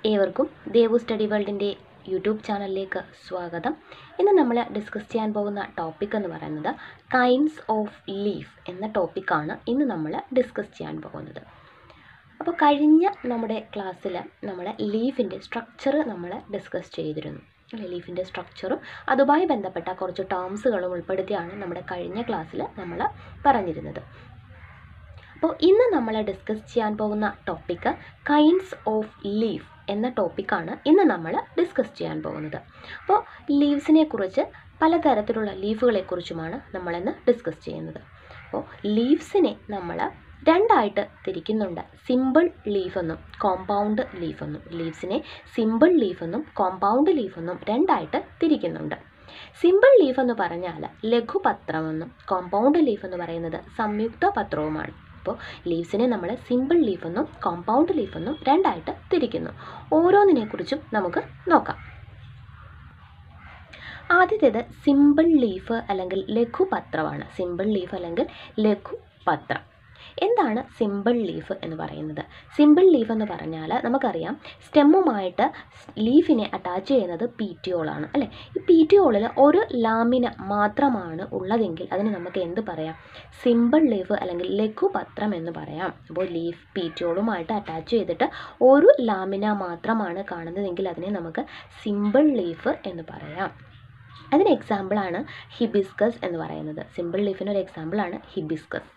ഏവർക്കും Devu study വേൾഡിൻ്റെ YouTube ചാനലിലേക്ക് സ്വാഗതം ഇന്ന് നമ്മൾ ഡിസ്കസ് ചെയ്യാൻ പോകുന്ന ടോപ്പിക് എന്ന് പറയുന്നത് കൈൻഡ്സ് ഓഫ് ലീഫ് എന്ന ടോപ്പിക്കാണ് ഇന്ന് നമ്മൾ ഡിസ്കസ് ചെയ്യാൻ പോകുന്നത് അപ്പോൾ കഴിഞ്ഞ നമ്മുടെ ക്ലാസ്സിൽ നമ്മൾ ലീഫിൻ്റെ സ്ട്രക്ചർ നമ്മൾ ഡിസ്കസ് ചെയ്തിരുന്നു അല്ലെ ലീഫിൻ്റെ സ്ട്രക്ചറും അതുമായി ബന്ധപ്പെട്ട കുറച്ച് ടേംസുകളും ഉൾപ്പെടുത്തിയാണ് നമ്മുടെ കഴിഞ്ഞ ക്ലാസ്സിൽ നമ്മൾ പറഞ്ഞിരുന്നത് അപ്പോൾ ഇന്ന് നമ്മൾ ഡിസ്കസ് ചെയ്യാൻ പോകുന്ന ടോപ്പിക്ക് കൈൻഡ്സ് ഓഫ് ലീഫ് എന്ന ടോപ്പിക്കാണ് ഇന്ന് നമ്മൾ ഡിസ്കസ് ചെയ്യാൻ പോകുന്നത് അപ്പോൾ ലീവ്സിനെ കുറിച്ച് പലതരത്തിലുള്ള ലീഫുകളെക്കുറിച്ചുമാണ് നമ്മളിന്ന് ഡിസ്കസ് ചെയ്യുന്നത് അപ്പോൾ ലീവ്സിനെ നമ്മൾ രണ്ടായിട്ട് തിരിക്കുന്നുണ്ട് സിമ്പിൾ ലീഫെന്നും കോമ്പൗണ്ട് ലീഫെന്നും ലീവ്സിനെ സിമ്പിൾ ലീഫെന്നും കോമ്പൗണ്ട് ലീഫെന്നും രണ്ടായിട്ട് തിരിക്കുന്നുണ്ട് സിമ്പിൾ ലീഫ് എന്ന് പറഞ്ഞാൽ ലഘുപത്രമെന്നും കോമ്പൗണ്ട് ലീഫ് എന്ന് പറയുന്നത് സംയുക്ത പത്രവുമാണ് അപ്പോൾ ലീവ്സിനെ നമ്മൾ സിമ്പിൾ ലീഫെന്നും കോമ്പൗണ്ട് ലീഫെന്നും രണ്ടായിട്ട് തിരിക്കുന്നു ഓരോന്നിനെക്കുറിച്ചും നമുക്ക് നോക്കാം ആദ്യത്തേത് സിമ്പിൾ ലീഫ് അല്ലെങ്കിൽ ലഘുപത്രമാണ് സിമ്പിൾ ലീഫ് അല്ലെങ്കിൽ ലഘുപത്രം എന്താണ് സിമ്പിൾ ലീഫ് എന്ന് പറയുന്നത് സിമ്പിൾ ലീഫ് എന്ന് പറഞ്ഞാൽ നമുക്കറിയാം സ്റ്റെമ്മുമായിട്ട് ലീഫിനെ അറ്റാച്ച് ചെയ്യുന്നത് പീറ്റിയോളാണ് അല്ലേ ഈ പീറ്റിയോളിൽ ഒരു ലാമിന മാത്രമാണ് ഉള്ളതെങ്കിൽ അതിന് നമുക്ക് എന്ത് പറയാം സിമ്പിൾ ലീഫ് അല്ലെങ്കിൽ ലഘുപത്രം എന്ന് പറയാം അപ്പോൾ ലീഫ് പീറ്റിയോളുമായിട്ട് അറ്റാച്ച് ചെയ്തിട്ട് ഒരു ലാമിന മാത്രമാണ് കാണുന്നതെങ്കിൽ അതിനെ നമുക്ക് സിമ്പിൾ ലീഫ് എന്ന് പറയാം അതിന് എക്സാമ്പിളാണ് ഹിബിസ്കസ് എന്ന് പറയുന്നത് സിമ്പിൾ ലീഫിന് ഒരു എക്സാമ്പിളാണ് ഹിബിസ്കസ്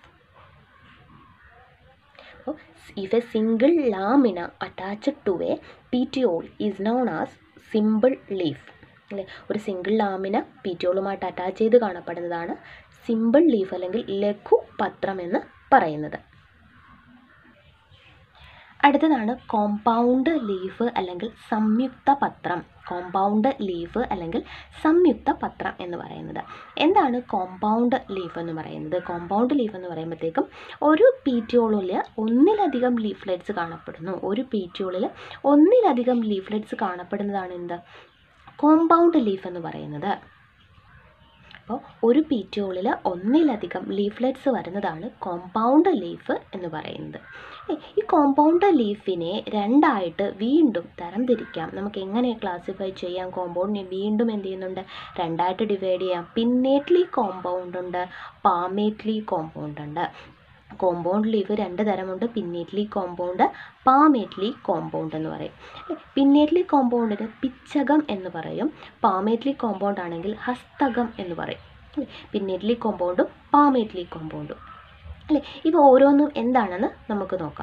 അപ്പോൾ if a single lamina attached to a petiole is known as simple leaf അല്ലേ ഒരു സിംഗിൾ ലാമിന പീറ്റിയോളുമായിട്ട് അറ്റാച്ച് ചെയ്ത് കാണപ്പെടുന്നതാണ് സിമ്പിൾ ലീഫ് അല്ലെങ്കിൽ ലഘു പത്രം എന്ന് പറയുന്നത് അടുത്തതാണ് കോമ്പൗണ്ട് ലീഫ് അല്ലെങ്കിൽ സംയുക്ത പത്രം കോമ്പൗണ്ട് ലീഫ് അല്ലെങ്കിൽ സംയുക്ത പത്രം എന്ന് പറയുന്നത് എന്താണ് കോമ്പൗണ്ട് ലീഫ് എന്ന് പറയുന്നത് കോമ്പൗണ്ട് ലീഫ് എന്ന് പറയുമ്പോഴത്തേക്കും ഒരു പീറ്റിയോളിൽ ഒന്നിലധികം ലീഫ്ലെറ്റ്സ് കാണപ്പെടുന്നു ഒരു പീറ്റിയോളിൽ ഒന്നിലധികം ലീഫ്ലെറ്റ്സ് കാണപ്പെടുന്നതാണ് എന്ത് കോമ്പൗണ്ട് ലീഫ് എന്ന് പറയുന്നത് അപ്പോൾ ഒരു പീറ്റിയോളിൽ ഒന്നിലധികം ലീഫ്ലെറ്റ്സ് വരുന്നതാണ് കോമ്പൗണ്ട് ലീഫ് എന്ന് പറയുന്നത് ഈ കോമ്പൗണ്ട് ലീഫിനെ രണ്ടായിട്ട് വീണ്ടും തരംതിരിക്കാം നമുക്ക് എങ്ങനെ ക്ലാസിഫൈ ചെയ്യാം കോമ്പൗണ്ടിനെ വീണ്ടും എന്ത് ചെയ്യുന്നുണ്ട് രണ്ടായിട്ട് ഡിവൈഡ് ചെയ്യാം പിന്നേറ്റ്ലി കോമ്പൗണ്ട് ഉണ്ട് പാമേറ്റ്ലി കോമ്പൗണ്ട് ഉണ്ട് കോമ്പൗണ്ട് ലീഫ് രണ്ട് തരമുണ്ട് പിന്നേറ്റ്ലി കോമ്പൗണ്ട് പാമേറ്റ്ലി കോമ്പൗണ്ട് എന്ന് പറയും പിന്നേറ്റ്ലി കോമ്പൗണ്ടിന് പിച്ചകം എന്ന് പറയും പാമേറ്റ്ലി കോമ്പൗണ്ട് ആണെങ്കിൽ ഹസ്തകം എന്ന് പറയും പിന്നേറ്റ്ലി കോമ്പൗണ്ടും പാമേറ്റ്ലി കോമ്പൗണ്ടും അല്ലേ ഇവ ഓരോന്നും എന്താണെന്ന് നമുക്ക് നോക്കാം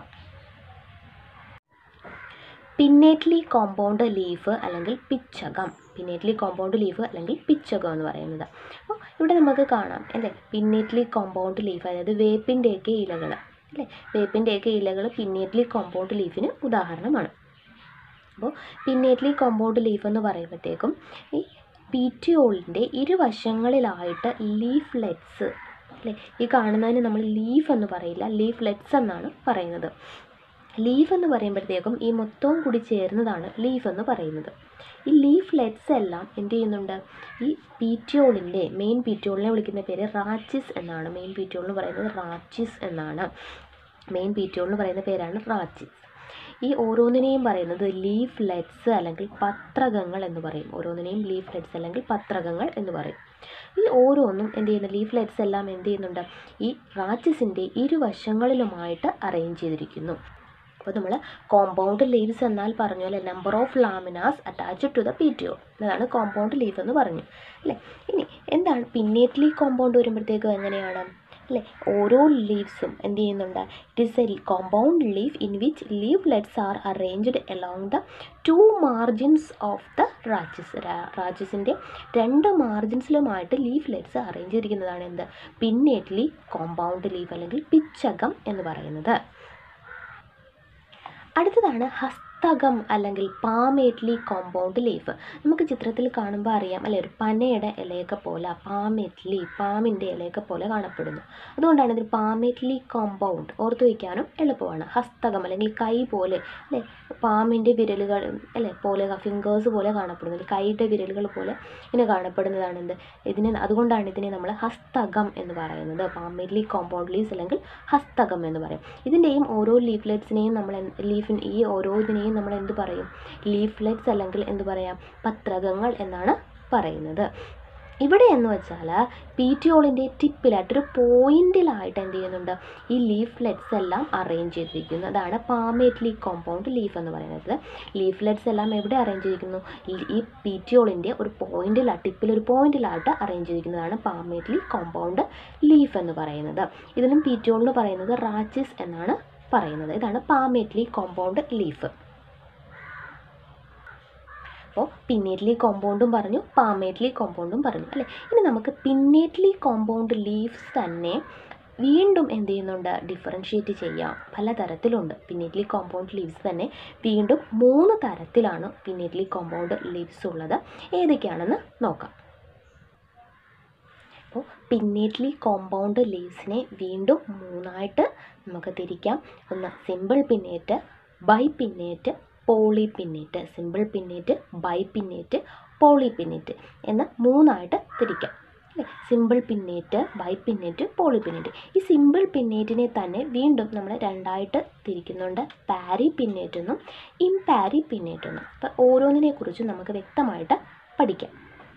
പിന്നേറ്റ്ലി കോമ്പൗണ്ട് ലീഫ് അല്ലെങ്കിൽ പിച്ചകം പിന്നേറ്റ്ലി കോമ്പൗണ്ട് ലീഫ് അല്ലെങ്കിൽ പിച്ചകം എന്ന് പറയുന്നത് അപ്പോൾ ഇവിടെ നമുക്ക് കാണാം അല്ലേ പിന്നേറ്റ്ലി കോമ്പൗണ്ട് ലീഫ് അതായത് വേപ്പിൻ്റെയൊക്കെ ഇലകൾ അല്ലേ വേപ്പിൻ്റെയൊക്കെ ഇലകൾ പിന്നേറ്റ്ലി കോമ്പൗണ്ട് ലീഫിന് ഉദാഹരണമാണ് അപ്പോൾ പിന്നേറ്റ്ലി കോമ്പൗണ്ട് ലീഫ് എന്ന് പറയുമ്പോഴത്തേക്കും ഈ പീറ്റിയോളിൻ്റെ ഇരുവശങ്ങളിലായിട്ട് ലീഫ്ലെറ്റ്സ് അല്ലേ ഈ കാണുന്നതിന് നമ്മൾ ലീഫ് എന്ന് പറയില്ല ലീഫ്ലെറ്റ്സ് എന്നാണ് പറയുന്നത് ലീഫ് എന്ന് പറയുമ്പോഴത്തേക്കും ഈ മൊത്തവും കൂടി ചേർന്നതാണ് ലീഫ് എന്ന് പറയുന്നത് ഈ ലീഫ്ലെറ്റ്സ് എല്ലാം എന്ത് ചെയ്യുന്നുണ്ട് ഈ പീറ്റിയോളിൻ്റെ മെയിൻ പീറ്റിയോളിനെ വിളിക്കുന്ന പേര് റാച്ചിസ് എന്നാണ് മെയിൻ പീറ്റിയോൾ എന്ന് പറയുന്നത് റാച്ചിസ് എന്നാണ് മെയിൻ പീറ്റിയോൾ എന്ന് പറയുന്ന പേരാണ് റാച്ചിസ് ഈ ഓരോന്നിനെയും പറയുന്നത് ലീഫ്ലെറ്റ്സ് അല്ലെങ്കിൽ പത്രകങ്ങൾ എന്ന് പറയും ഓരോന്നിനെയും ലീഫ്ലെറ്റ്സ് അല്ലെങ്കിൽ പത്രകങ്ങൾ എന്ന് പറയും ഈ ഓരോന്നും എന്ത് ചെയ്യുന്നു ലീഫ്ലെറ്റ്സ് എല്ലാം എന്ത് ചെയ്യുന്നുണ്ട് ഈ റാച്ചിസിൻ്റെ ഇരുവശങ്ങളിലുമായിട്ട് അറേഞ്ച് ചെയ്തിരിക്കുന്നു അപ്പോൾ നമ്മൾ കോമ്പൗണ്ട് ലീവ്സ് എന്നാൽ പറഞ്ഞ പോലെ number of laminas attached to the petiole അതാണ് കോമ്പൗണ്ട് ലീഫ് എന്ന് പറഞ്ഞു അല്ലേ ഇനി എന്താണ് പിന്നേറ്റ്ലി കോമ്പൗണ്ട് വരുമ്പോഴത്തേക്കും എങ്ങനെയാണ് അല്ലേ ഓരോ ലീവ്സും എന്ത് ചെയ്യുന്നുണ്ട് it is a compound leaf in which leaflets are arranged along the two margins of the rachis റാച്ചിസിൻ്റെ രണ്ട് മാർജിൻസിലുമായിട്ട് ലീഫ്ലെറ്റ്സ് അറേഞ്ച് ചെയ്തിരിക്കുന്നതാണ് എന്ത് പിന്നേറ്റ്ലി കോമ്പൗണ്ട് ലീഫ് അല്ലെങ്കിൽ പിച്ചകം എന്ന് പറയുന്നത് അടുത്തതാണ് ഹസ്തകം അല്ലെങ്കിൽ പാമേറ്റ്ലി കോമ്പൗണ്ട് ലീഫ് നമുക്ക് ചിത്രത്തിൽ കാണുമ്പോൾ അറിയാം അല്ലെ ഒരു പനയുടെ ഇലയൊക്കെ പോലെ പാമേറ്റ്ലി പാമ്പിൻ്റെ ഇലയൊക്കെ പോലെ കാണപ്പെടുന്നു അതുകൊണ്ടാണ് ഇതിൽ പാമേറ്റ്ലി കോമ്പൗണ്ട് ഓർത്ത് വയ്ക്കാനും എളുപ്പമാണ് ഹസ്തകം അല്ലെങ്കിൽ കൈ പോലെ അല്ലേ പാമ്പിൻ്റെ വിരലുകൾ അല്ലേ പോലെ ഫിംഗേഴ്സ് പോലെ കാണപ്പെടുന്നത് കൈയുടെ വിരലുകൾ പോലെ ഇങ്ങനെ കാണപ്പെടുന്നതാണ് എന്ത് ഇതിനെ അതുകൊണ്ടാണ് ഇതിനെ നമ്മൾ ഹസ്തകം എന്ന് പറയുന്നത് പാമേറ്റ്ലി കോമ്പൗണ്ട് ലീവ്സ് അല്ലെങ്കിൽ ഹസ്തകം എന്ന് പറയും ഇതിൻ്റെയും ഓരോ ലീഫ്ലെറ്റ്സിനെയും നമ്മൾ ലീഫിൻ ഈ ഓരോ ഇതിനെയും അതിനെയും നമ്മൾ എന്ത് പറയും ലീഫ്ലെറ്റ്സ് അല്ലെങ്കിൽ എന്ത് പറയാം പത്രകങ്ങൾ എന്നാണ് പറയുന്നത് ഇവിടെ എന്ന് വെച്ചാൽ പീറ്റിയോളിൻ്റെ ടിപ്പിലായിട്ടൊരു പോയിന്റിലായിട്ട് എന്ത് ചെയ്യുന്നുണ്ട് ഈ ലീഫ്ലെറ്റ്സ് എല്ലാം അറേഞ്ച് ചെയ്തിരിക്കുന്നു അതാണ് പാമേറ്റ്ലി കോമ്പൗണ്ട് ലീഫ് എന്ന് പറയുന്നത് ലീഫ്ലെറ്റ്സ് എല്ലാം എവിടെ അറേഞ്ച് ചെയ്തിരിക്കുന്നു ഈ- ഈ പീറ്റിയോളിൻ്റെ ഒരു പോയിന്റിലാ ടിപ്പിൽ ഒരു പോയിന്റിലായിട്ട് അറേഞ്ച് ചെയ്തിരിക്കുന്നതാണ് പാമേറ്റ്ലി കോമ്പൗണ്ട് ലീഫ് എന്ന് പറയുന്നത് ഇതിനും പീറ്റിയോൾ എന്ന് പറയുന്നത് റാച്ചിസ് എന്നാണ് പറയുന്നത് ഇതാണ് പാമേറ്റ്ലി കോമ്പൗണ്ട് ലീഫ് അപ്പോൾ പിന്നേറ്റ്ലി കോമ്പൗണ്ടും പറഞ്ഞു പാമേറ്റ്ലി കോമ്പൗണ്ടും പറഞ്ഞു അല്ലേ ഇനി നമുക്ക് പിന്നേറ്റ്ലി കോമ്പൗണ്ട് ലീവ്സ് തന്നെ വീണ്ടും എന്ത് ചെയ്യുന്നുണ്ട് ഡിഫറൻഷ്യേറ്റ് ചെയ്യാം പല തരത്തിലുണ്ട് പിന്നേറ്റ്ലി കോമ്പൗണ്ട് ലീവ്സ് തന്നെ വീണ്ടും മൂന്ന് തരത്തിലാണ് പിന്നേറ്റ്ലി കോമ്പൗണ്ട് ലീവ്സ് ഉള്ളത് ഏതൊക്കെയാണെന്ന് നോക്കാം അപ്പോൾ പിന്നേറ്റ്ലി കോമ്പൗണ്ട് ലീവ്സിനെ വീണ്ടും മൂന്നായിട്ട് നമുക്ക് തിരിക്കാം ഒന്ന് simple pinnate bipinnate polypinnate simple pinnate bipinnate polypinnate എന്ന് മൂന്നായിട്ട് തിരിക്കാം അല്ലേ simple pinnate bipinnate polypinnate ഈ സിമ്പിൾ പിന്നേറ്റിനെ തന്നെ വീണ്ടും നമ്മൾ രണ്ടായിട്ട് തിരിക്കുന്നുണ്ട് പാരി പിന്നേറ്റ് എന്നും ഇംപാരി പിന്നേറ്റ് എന്നും അപ്പോൾ ഓരോന്നിനെ കുറിച്ചും നമുക്ക് വ്യക്തമായിട്ട് പഠിക്കാം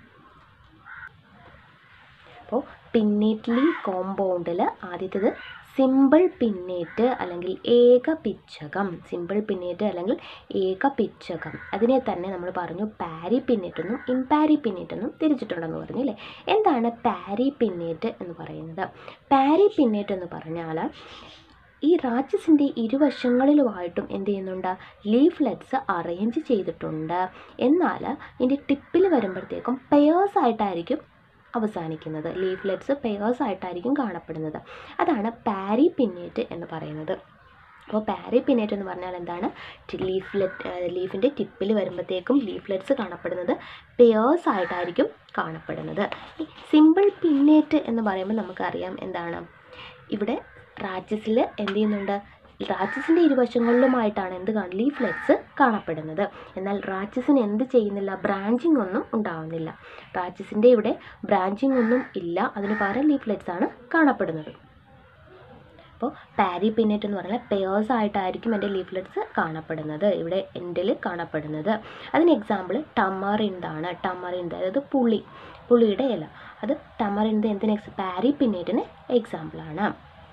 അപ്പോൾ പിന്നേറ്റ്ലി കോമ്പൗണ്ടിൽ ആദ്യത്തേത് സിമ്പിൾ പിന്നേറ്റ് അല്ലെങ്കിൽ ഏക പിച്ചകം സിമ്പിൾ പിന്നേറ്റ് അല്ലെങ്കിൽ ഏക പിച്ചകം അതിനെ തന്നെ നമ്മൾ പറഞ്ഞു പാരി പിന്നേറ്റ് എന്നും ഇംപാരി പിന്നേറ്റ് എന്നും തിരിച്ചിട്ടുണ്ടെന്ന് പറഞ്ഞു അല്ലേ എന്താണ് പാരി പിന്നേറ്റ് എന്ന് പറയുന്നത് പാരി പിന്നേറ്റ് എന്ന് പറഞ്ഞാൽ ഈ റാച്ചസിൻ്റെ ഇരുവശങ്ങളിലുമായിട്ടും എന്ത് ചെയ്യുന്നുണ്ട് ലീഫ്ലെറ്റ്സ് അറേഞ്ച് ചെയ്തിട്ടുണ്ട് എന്നാൽ ഇതിൻ്റെ ടിപ്പിൽ വരുമ്പോഴത്തേക്കും പെയേഴ്സ് ആയിട്ടായിരിക്കും അവസാനിക്കുന്നത് ലീഫ്ലെറ്റ്സ് പെയേഴ്സ് ആയിട്ടായിരിക്കും കാണപ്പെടുന്നത് അതാണ് പാരി പിന്നേറ്റ് എന്ന് പറയുന്നത് അപ്പോൾ പാരി പിന്നേറ്റ് എന്ന് പറഞ്ഞാൽ എന്താണ് ലീഫ്ലെറ്റ് ലീഫിൻ്റെ ടിപ്പിൽ വരുമ്പോഴത്തേക്കും ലീഫ്ലെറ്റ്സ് കാണപ്പെടുന്നത് പെയേഴ്സ് ആയിട്ടായിരിക്കും കാണപ്പെടുന്നത് ഈ സിമ്പിൾ പിന്നേറ്റ് എന്ന് പറയുമ്പോൾ നമുക്കറിയാം എന്താണ് ഇവിടെ റാച്ചസിൽ എന്ത് ചെയ്യുന്നുണ്ട് റാച്ചസിൻ്റെ ഇരുവശങ്ങളിലുമായിട്ടാണ് എന്ത് കാണും ലീഫ്ലെറ്റ്സ് കാണപ്പെടുന്നത് എന്നാൽ റാച്ചസിന് എന്ത് ചെയ്യുന്നില്ല ബ്രാഞ്ചിങ് ഒന്നും ഉണ്ടാവുന്നില്ല റാച്ചസിൻ്റെ ഇവിടെ ബ്രാഞ്ചിങ് ഒന്നും ഇല്ല അതിന് പകരം ലീഫ്ലെറ്റ്സ് ആണ് കാണപ്പെടുന്നത് അപ്പോൾ പാരി പിന്നറ്റ് എന്ന് പറഞ്ഞാൽ പെയേഴ്സ് ആയിട്ടായിരിക്കും എൻ്റെ ലീഫ്ലെറ്റ്സ് കാണപ്പെടുന്നത് ഇവിടെ എൻഡിൽ കാണപ്പെടുന്നത് അതിന് എക്സാമ്പിൾ ടമറിന്താണ് ടമറിന്ത് അതായത് പുളി പുളിയുടെ ഇല അത് ടമറിന്ത് എന്തിന് എക്സ് പാരി പിന്നേറ്റിന് എക്സാമ്പിളാണ്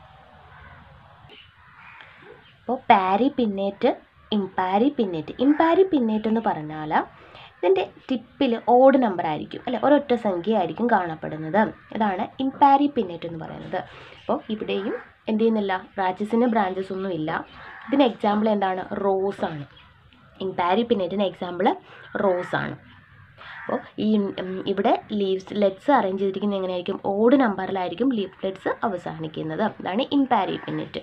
അപ്പോൾ paripinnate imparipinnate imparipinnate എന്ന് പറഞ്ഞാൽ ഇതിൻ്റെ ടിപ്പിൽ ഓഡ് നമ്പർ ആയിരിക്കും അല്ലെ ഒരൊറ്റ സംഖ്യ ആയിരിക്കും കാണപ്പെടുന്നത് ഇതാണ് ഇംപാരി പിന്നേറ്റ് എന്ന് പറയുന്നത് അപ്പോൾ ഇവിടെയും എന്ത് ചെയ്യുന്നില്ല റാച്ചസിന് ബ്രാഞ്ചസ് ഒന്നും ഇല്ല ഇതിന് എക്സാമ്പിൾ എന്താണ് റോസ് ആണ് ഇംപാരി പിന്നേറ്റിന് എക്സാമ്പിൾ റോസ് ആണ് അപ്പോൾ ഈ ഉം, ഇവിടെ ലീവ്സ് ലെറ്റ്സ് അറേഞ്ച് ചെയ്തിരിക്കുന്നത് എങ്ങനെയായിരിക്കും ഓഡ് നമ്പറിലായിരിക്കും ലീഫ് ലെറ്റ്സ് അവസാനിക്കുന്നത് അതാണ് ഇംപാരി പിന്നേറ്റ്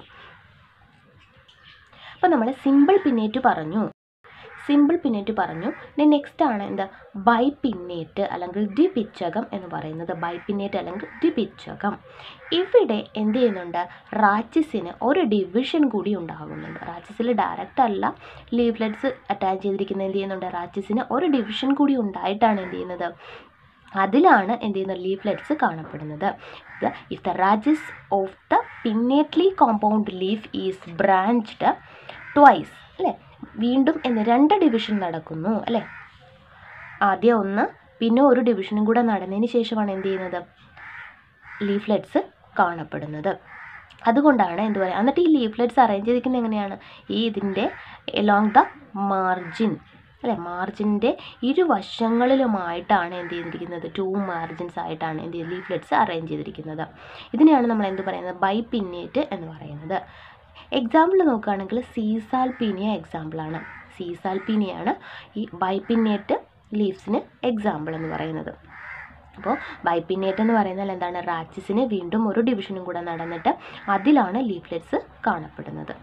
അപ്പോൾ നമ്മൾ സിമ്പിൾ പിന്നേറ്റ് പറഞ്ഞു സിമ്പിൾ പിന്നേറ്റ് പറഞ്ഞു ഇനി നെക്സ്റ്റ് ആണ് എന്താ ബൈ പിന്നേറ്റ് അല്ലെങ്കിൽ ദ്വിപിച്ചകം എന്ന് പറയുന്നത് ബൈ പിന്നേറ്റ് അല്ലെങ്കിൽ ദ്വിപിച്ചകം ഇവിടെ എന്ത് ചെയ്യുന്നുണ്ട് റാച്ചിസിന് ഒരു ഡിവിഷൻ കൂടി ഉണ്ടാകുന്നുണ്ട് റാച്ചിസിൽ ഡയറക്റ്റ് അല്ല ലീഫ്ലെറ്റ്സ് അറ്റാച്ച് ചെയ്തിരിക്കുന്നത് എന്ത് ചെയ്യുന്നുണ്ട് റാച്ചിസിന് ഒരു ഡിവിഷൻ കൂടി ഉണ്ടായിട്ടാണ് എന്ത് ചെയ്യുന്നത് അതിലാണ് എന്ത് ചെയ്യുന്നത് ലീഫ്ലെറ്റ്സ് കാണപ്പെടുന്നത് if the rachis of the pinnately compound leaf is branched twice അല്ലേ വീണ്ടും എന്ന് രണ്ട് ഡിവിഷൻ നടക്കുന്നു അല്ലേ ആദ്യം ഒന്ന് പിന്നെ ഒരു ഡിവിഷനും കൂടെ നടന്നതിന് ശേഷമാണ് എന്ത് ചെയ്യുന്നത് ലീഫ്ലെറ്റ്സ് കാണപ്പെടുന്നത് അതുകൊണ്ടാണ് എന്ത് പറയുക എന്നിട്ട് ഈ ലീഫ്ലെറ്റ്സ് അറേഞ്ച് ചെയ്തിരിക്കുന്നത് എങ്ങനെയാണ് ഈ ഇതിൻ്റെ എലോങ് ദ മാർജിൻ അല്ലേ മാർജിൻ്റെ ഇരുവശങ്ങളിലുമായിട്ടാണ് എന്ത് ചെയ്തിരിക്കുന്നത് ടു മാർജിൻസ് ആയിട്ടാണ് എന്ത് ചെയ്ത് ലീഫ്ലെറ്റ്സ് അറേഞ്ച് ചെയ്തിരിക്കുന്നത് ഇതിനെയാണ് നമ്മൾ എന്ത് പറയുന്നത് ബൈ പിന്നേറ്റ് എന്ന് പറയുന്നത് എക്സാമ്പിൾ നോക്കുകയാണെങ്കിൽ സീസാൽപീനിയ എക്സാമ്പിളാണ് സീസാൽപീനിയാണ് ഈ ബൈപിന്നേറ്റ് ലീവ്സിന് എക്സാമ്പിൾ എന്ന് പറയുന്നത് അപ്പോൾ ബൈപിന്നേറ്റ് എന്ന് പറയുന്നത് എന്താണ് റാച്ചിസിന് വീണ്ടും ഒരു ഡിവിഷനും കൂടെ നടന്നിട്ട് അതിലാണ് ലീഫ്ലെറ്റ്സ് കാണപ്പെടുന്നത്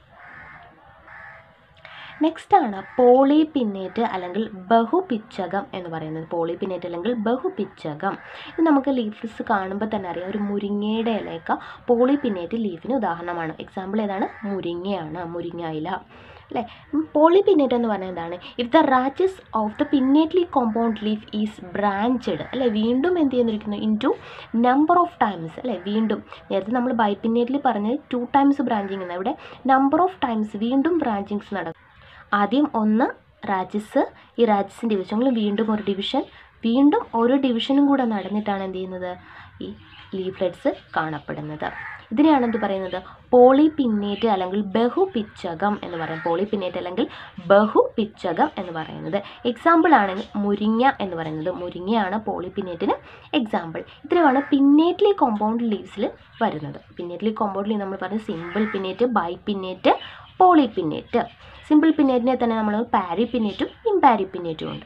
നെക്സ്റ്റ് ആണ് പോളിപിന്നേറ്റ് അല്ലെങ്കിൽ ബഹുപിച്ചകം എന്ന് പറയുന്നത് പോളിപിന്നേറ്റ് അല്ലെങ്കിൽ ബഹുപിച്ചകം ഇത് നമുക്ക് ലീഫ്സ് കാണുമ്പോൾ തന്നെ അറിയാം ഒരു മുരിങ്ങയുടെ ഇലയൊക്കെ പോളിപിന്നേറ്റ് ലീഫിന് ഉദാഹരണമാണ് എക്സാമ്പിൾ ഏതാണ് മുരിങ്ങയാണ് മുരിങ്ങ ഇല അല്ലേ പോളിപിന്നേറ്റ് എന്ന് പറഞ്ഞാൽ എന്താണ് if the rachis of the pinnately compound leaf is branched അല്ലേ വീണ്ടും എന്ത് ചെയ്യുന്നിരിക്കുന്നു into number of times അല്ലേ വീണ്ടും നേരത്തെ നമ്മൾ ബൈപിന്നേറ്റിൽ പറഞ്ഞത് ടു ടൈംസ് ബ്രാഞ്ചിങ് എന്ന് ഇവിടെ നമ്പർ ഓഫ് ടൈംസ് വീണ്ടും ബ്രാഞ്ചിങ്സ് നടക്കും ആദ്യം ഒന്ന് റാജിസ് ഈ റാജിസിൻ ഡിവിഷനിൽ വീണ്ടും ഒരു ഡിവിഷൻ വീണ്ടും ഒരു ഡിവിഷനും കൂടെ നടന്നിട്ടാണ് എന്ത് ചെയ്യുന്നത് ഈ ലീഫ്ലെറ്റ്സ് കാണപ്പെടുന്നത് ഇതിനെയാണ് എന്ത് പറയുന്നത് പോളിപിന്നേറ്റ് അല്ലെങ്കിൽ ബഹുപിച്ചകം എന്ന് പറയും പോളിപിന്നേറ്റ് അല്ലെങ്കിൽ ബഹുപിച്ചകം എന്ന് പറയുന്നത് എക്സാമ്പിൾ ആണ് മുരിങ്ങ എന്ന് പറയുന്നത് മുരിങ്ങയാണ് പോളിപിന്നേറ്റിന് എക്സാമ്പിൾ ഇത്രയുമാണ് പിന്നേറ്റ്ലി കോമ്പൗണ്ട് ലീവ്സിൽ വരുന്നത് പിന്നേറ്റ്ലി കോമ്പൗണ്ട് ലീവ് നമ്മൾ പറഞ്ഞ simple pinnate bipinnate polypinnate simple പിന്നേറ്റിനെ തന്നെ നമ്മൾ പാരി പിന്നേറ്റും ഇംപാരി പിന്നേറ്റും ഉണ്ട്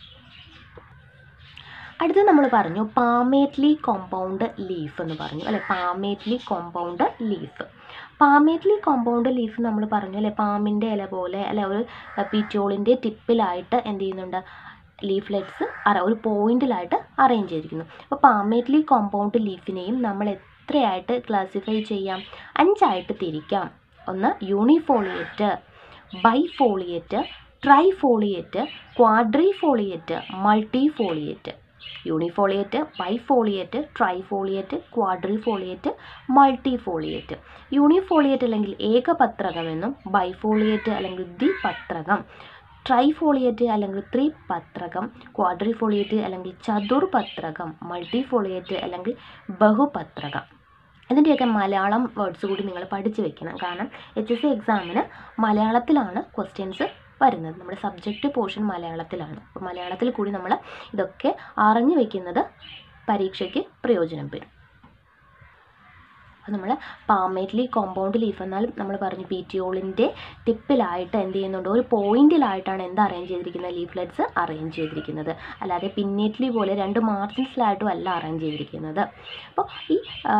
അടുത്ത് നമ്മൾ പറഞ്ഞു പാമേറ്റ്ലി കോമ്പൗണ്ട് ലീഫ് എന്ന് പറഞ്ഞു അല്ലെ palmately compound leaf palmately compound leaf നമ്മൾ പറഞ്ഞു അല്ലെ പാമ്പിൻ്റെ ഇല പോലെ അല്ലെ ഒരു പിറ്റോളിൻ്റെ ടിപ്പിലായിട്ട് എന്ത് ചെയ്യുന്നുണ്ട് ലീഫ്ലെറ്റ്സ് അറ ഒരു പോയിന്റിലായിട്ട് അറേഞ്ച് ചെയ്തിരിക്കുന്നു അപ്പോൾ പാമേറ്റ്ലി കോമ്പൗണ്ട് ലീഫിനെയും നമ്മൾ എത്രയായിട്ട് ക്ലാസിഫൈ ചെയ്യാം അഞ്ചായിട്ട് തിരിക്കാം ഒന്ന് യൂണിഫോളിയേറ്റ് ബൈഫോളിയേറ്റ് ട്രൈഫോളിയേറ്റ് ക്വാഡ്രിഫോളിയേറ്റ് മൾട്ടിഫോളിയേറ്റ് യൂണിഫോളിയേറ്റ് ബൈഫോളിയേറ്റ് ട്രൈഫോളിയേറ്റ് ക്വാഡ്രിഫോളിയേറ്റ് മൾട്ടിഫോളിയേറ്റ് യൂണിഫോളിയേറ്റ് അല്ലെങ്കിൽ ഏകപത്രകമെന്നും ബൈഫോളിയേറ്റ് അല്ലെങ്കിൽ ദ്വിപത്രകം ട്രൈഫോളിയേറ്റ് അല്ലെങ്കിൽ ത്രിപത്രകം ക്വാഡ്രിഫോളിയേറ്റ് അല്ലെങ്കിൽ ചതുർപത്രകം മൾട്ടിഫോളിയേറ്റ് അല്ലെങ്കിൽ ബഹുപത്രകം ഇതിൻ്റെയൊക്കെ മലയാളം വേർഡ്സ് കൂടി നിങ്ങൾ പഠിച്ചു വെക്കണം കാരണം എച്ച് എസ് സി എക്സാമിന് മലയാളത്തിലാണ് ക്വസ്റ്റ്യൻസ് വരുന്നത് നമ്മുടെ സബ്ജക്റ്റ് പോർഷൻ മലയാളത്തിലാണ് അപ്പോൾ മലയാളത്തിൽ കൂടി നമ്മൾ ഇതൊക്കെ അറിഞ്ഞു വെക്കുന്നത് പരീക്ഷയ്ക്ക് പ്രയോജനം വരും അപ്പോൾ നമ്മൾ പാമേറ്റ്ലി കോമ്പൗണ്ട് ലീഫ് എന്നാൽ നമ്മൾ പറഞ്ഞു പീറ്റിയോളിൻ്റെ ടിപ്പിലായിട്ട് എന്ത് ചെയ്യുന്നുണ്ട് ഒരു പോയിന്റിലായിട്ടാണ് എന്ത് അറേഞ്ച് ചെയ്തിരിക്കുന്നത് ലീഫ്ലെറ്റ്സ് അറേഞ്ച് ചെയ്തിരിക്കുന്നത് അല്ലാതെ പിന്നേറ്റ്ലി പോലെ രണ്ട് മാർജിൻസിലായിട്ടും അല്ല അറേഞ്ച് ചെയ്തിരിക്കുന്നത് അപ്പോൾ ഈ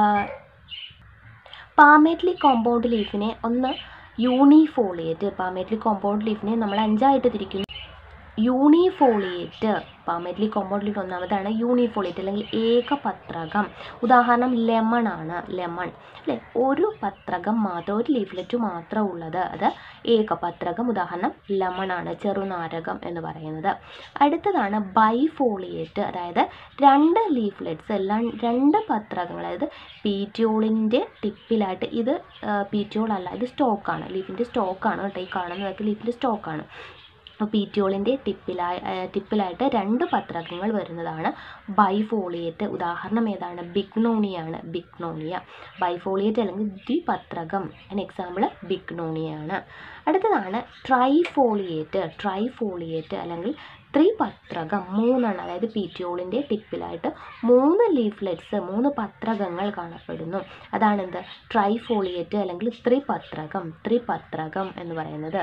പാമേറ്റ്ലി കോമ്പൗണ്ട് ലീഫിനെ ഒന്ന് യൂണിഫോളിയേറ്റ് പാമേറ്റ്ലി കോമ്പൗണ്ട് ലീഫിനെ നമ്മൾ അഞ്ചായിട്ട് തിരിക്കുന്നു യൂണിഫോളിയേറ്റ് പാമേറ്റ്ലി കോമ്പൗണ്ട് ലീഫ് ഒന്നാമതാണ് യൂണിഫോളിയേറ്റ് അല്ലെങ്കിൽ ഏകപത്രകം ഉദാഹരണം ലെമൺ ആണ് ലെമൺ അല്ലേ ഒരു പത്രകം മാത്രം ഒരു ലീഫ്ലെറ്റ് മാത്രം ഉള്ളത് അത് ഏകപത്രകം ഉദാഹരണം ലെമൺ ആണ് ചെറുനാരകം എന്ന് പറയുന്നത് അടുത്തതാണ് ബൈഫോളിയേറ്റ് അതായത് രണ്ട് ലീഫ്ലെറ്റ്സ് എല്ലാം രണ്ട് പത്രകങ്ങൾ അതായത് പീറ്റിയോളിൻ്റെ ടിപ്പിലായിട്ട് ഇത് പീറ്റിയോൾ അല്ല ഇത് സ്റ്റോക്കാണ് ലീഫിൻ്റെ സ്റ്റോക്കാണ് കേട്ടോ ഈ കാണുന്നതൊക്കെ ലീഫിൻ്റെ സ്റ്റോക്കാണ് അപ്പോൾ പീറ്റിയോളിൻ്റെ ടിപ്പിലായി ടിപ്പിലായിട്ട് രണ്ട് പത്രകങ്ങൾ വരുന്നതാണ് ബൈഫോളിയേറ്റ് ഉദാഹരണം ഏതാണ് ബിഗ്നോണിയാണ് ബിഗ്നോണിയ ബൈഫോളിയേറ്റ് അല്ലെങ്കിൽ ദ്വിപത്രകം അതിന് എക്സാമ്പിൾ ബിഗ്നോണിയാണ് അടുത്തതാണ് ട്രൈഫോളിയേറ്റ് ട്രൈഫോളിയേറ്റ് അല്ലെങ്കിൽ ത്രിപത്രകം മൂന്നെണ്ണം അതായത് പീറ്റിയോളിൻ്റെ ടിപ്പിലായിട്ട് മൂന്ന് ലീഫ്ലെറ്റ്സ് മൂന്ന് പത്രകങ്ങൾ കാണപ്പെടുന്നു അതാണ് എന്ത് ട്രൈഫോളിയേറ്റ് അല്ലെങ്കിൽ ത്രിപത്രകം ത്രിപത്രകം എന്ന് പറയുന്നത്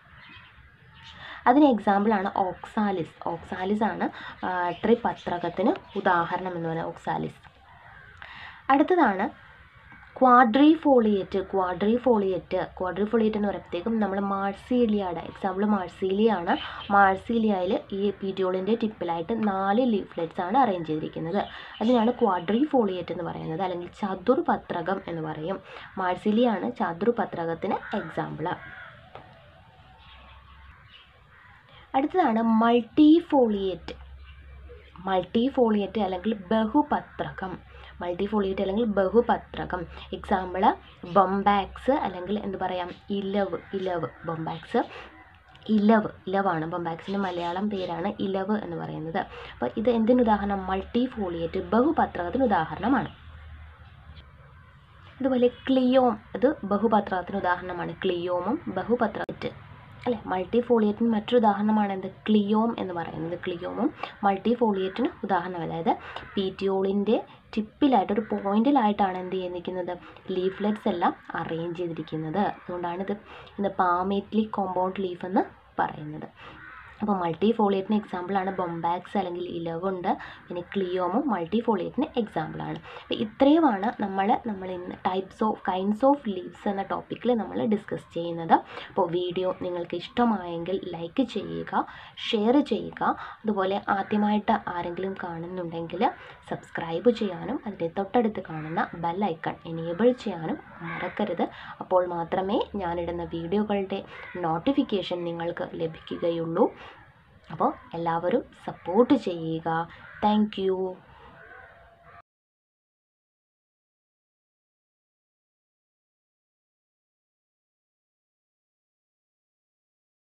അതിന് എക്സാമ്പിളാണ് ഓക്സാലിസ് ഓക്സാലിസ് ആണ് ത്രിപത്രകത്തിന് ഉദാഹരണം എന്ന് പറയുന്നത് ഓക്സാലിസ് അടുത്തതാണ് ക്വാഡ്രിഫോളിയേറ്റ് ക്വാഡ്രിഫോളിയേറ്റ് ക്വാഡ്രിഫോളിയേറ്റ് എന്ന് പറയുമ്പോഴത്തേക്കും നമ്മൾ മാർസീലിയയുടെ എക്സാമ്പിൾ മാർസീലിയാണ് മാർസീലിയയിൽ ഈ പീഡിയോളിൻ്റെ ടിപ്പിലായിട്ട് നാല് ലീഫ്ലെറ്റ്സ് ആണ് അറേഞ്ച് ചെയ്തിരിക്കുന്നത് അതിനാണ് ക്വാഡ്രിഫോളിയേറ്റ് എന്ന് പറയുന്നത് അല്ലെങ്കിൽ ചതുർപത്രകം എന്ന് പറയും മാർസീലിയാണ് ചതുർപത്രകത്തിന് എക്സാമ്പിൾ അടുത്തതാണ് മൾട്ടിഫോളിയേറ്റ് മൾട്ടിഫോളിയേറ്റ് അല്ലെങ്കിൽ ബഹുപത്രകം മൾട്ടിഫോളിയേറ്റ് അല്ലെങ്കിൽ ബഹുപത്രകം എക്സാമ്പിൾ ബൊംബാക്സ് അല്ലെങ്കിൽ എന്ത് പറയാം ഇലവ് ഇലവ് ബൊംബാക്സ് ഇലവ് ഇലവാണ് ബൊംബാക്സിൻ്റെ മലയാളം പേരാണ് ഇലവ് എന്ന് പറയുന്നത് അപ്പോൾ ഇത് എന്തിന് ഉദാഹരണം മൾട്ടിഫോളിയേറ്റ് ബഹുപത്രകത്തിന് ഉദാഹരണമാണ് അതുപോലെ ക്ലിയോം ഇത് ബഹുപത്രകത്തിന് ഉദാഹരണമാണ് ക്ലിയോമും ബഹുപത്രറ്റ് അല്ലേ മൾട്ടിഫോളിയേറ്റിന് മറ്റൊരു ഉദാഹരണമാണ് എന്ത് ക്ലിയോം എന്ന് പറയുന്നത് ക്ലിയോമും മൾട്ടിഫോളിയേറ്റിന് ഉദാഹരണം അതായത് പീറ്റിയോളിൻ്റെ ടിപ്പിലായിട്ട് ഒരു പോയിന്റിലായിട്ടാണ് എന്ത് ചെയ്തിരിക്കുന്നത് ലീഫ്ലെറ്റ്സ് എല്ലാം അറേഞ്ച് ചെയ്തിരിക്കുന്നത് അതുകൊണ്ടാണ് ഇത് ഇത് പാമേറ്റ്ലി കോമ്പൗണ്ട് ലീഫ് എന്ന് പറയുന്നത് അപ്പോൾ മൾട്ടിഫോളിയേറ്റിന് എക്സാമ്പിളാണ് ബൊംബാക്സ് അല്ലെങ്കിൽ ഇലവുണ്ട് പിന്നെ ക്ലിയോമും മൾട്ടിഫോളിയേറ്റിന് എക്സാമ്പിളാണ് അപ്പോൾ ഇത്രയുമാണ് നമ്മൾ നമ്മൾ ഇന്ന് types of kinds of leaves എന്ന ടോപ്പിക്കിൽ നമ്മൾ ഡിസ്കസ് ചെയ്യുന്നത് അപ്പോൾ വീഡിയോ നിങ്ങൾക്ക് ഇഷ്ടമായെങ്കിൽ ലൈക്ക് ചെയ്യുക ഷെയർ ചെയ്യുക അതുപോലെ ആദ്യമായിട്ട് ആരെങ്കിലും കാണുന്നുണ്ടെങ്കിൽ സബ്സ്ക്രൈബ് ചെയ്യാനും അതിൻ്റെ തൊട്ടടുത്ത് കാണുന്ന ബെൽ ഐക്കൺ എനേബിൾ ചെയ്യാനും മറക്കരുത് അപ്പോൾ മാത്രമേ ഞാനിടുന്ന വീഡിയോകളുടെ നോട്ടിഫിക്കേഷൻ നിങ്ങൾക്ക് ലഭിക്കുകയുള്ളൂ അപ്പോൾ എല്ലാവരും സപ്പോർട്ട് ചെയ്യുക താങ്ക്